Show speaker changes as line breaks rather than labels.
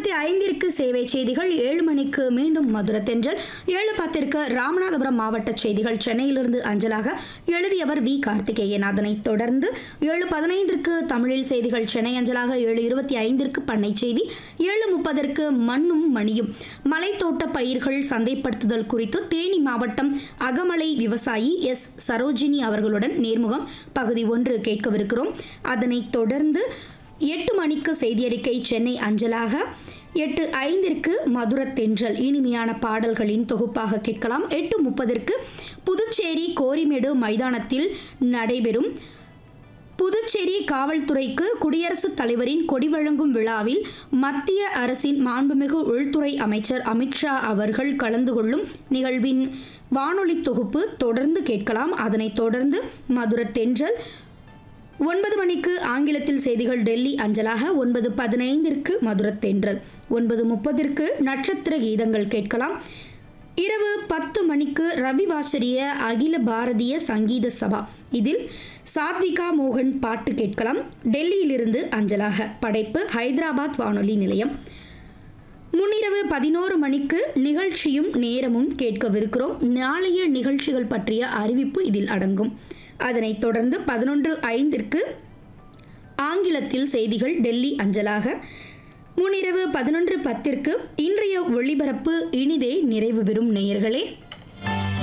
இருபத்தி ஐந்திற்கு சேவை செய்திகள் ஏழு மணிக்கு மீண்டும் மதுரை தென்றல் ஏழு பத்திற்கு ராமநாதபுரம் மாவட்ட செய்திகள் சென்னையிலிருந்து அஞ்சலாக எழுதியவர் வி கார்த்திகேயன் அதனைத் தொடர்ந்து ஏழு பதினைந்திற்கு தமிழில் செய்திகள் சென்னை அஞ்சலாக ஏழு இருபத்தி ஐந்திற்கு பண்ணை செய்தி ஏழு முப்பதற்கு மண்ணும் மணியும் மலைத்தோட்ட பயிர்கள் சந்தைப்படுத்துதல் குறித்து தேனி மாவட்டம் அகமலை விவசாயி எஸ் சரோஜினி அவர்களுடன் நேர்முகம் பகுதி ஒன்று கேட்கவிருக்கிறோம் அதனைத் தொடர்ந்து எட்டு மணிக்கு செய்தியறிக்கை சென்னை அஞ்சலாக எட்டு ஐந்திற்கு மதுர தென்றல் இனிமையான பாடல்களின் தொகுப்பாக கேட்கலாம் எட்டு முப்பதற்கு புதுச்சேரி கோரிமேடு மைதானத்தில் நடைபெறும் புதுச்சேரி காவல்துறைக்கு குடியரசுத் தலைவரின் கொடி வழங்கும் விழாவில் மத்திய அரசின் மாண்புமிகு உள்துறை அமைச்சர் அமித்ஷா அவர்கள் கலந்து கொள்ளும் நிகழ்வின் வானொலி தொகுப்பு தொடர்ந்து கேட்கலாம் அதனைத் தொடர்ந்து மதுர தென்றல் ஒன்பது மணிக்கு ஆங்கிலத்தில் செய்திகள் டெல்லி அஞ்சலாக ஒன்பது பதினைந்திற்கு மதுரத் தென்றல் ஒன்பது முப்பதிற்கு நட்சத்திர கீதங்கள் கேட்கலாம் இரவு பத்து மணிக்கு ரவி வாசரிய அகில பாரதிய சங்கீத சபா இதில் சாத்விகா மோகன் பாட்டு கேட்கலாம் டெல்லியிலிருந்து அஞ்சலாக படைப்பு ஹைதராபாத் வானொலி நிலையம் முன்னிரவு பதினோரு மணிக்கு நிகழ்ச்சியும் நேரமும் கேட்கவிருக்கிறோம் நாளைய நிகழ்ச்சிகள் பற்றிய அறிவிப்பு இதில் அடங்கும் அதனைத் தொடர்ந்து பதினொன்று ஐந்திற்கு ஆங்கிலத்தில் செய்திகள் டெல்லி அஞ்சலாக முன்னிரவு பதினொன்று பத்திற்கு இன்றைய ஒளிபரப்பு இனிதே நிறைவு பெறும் நேயர்களே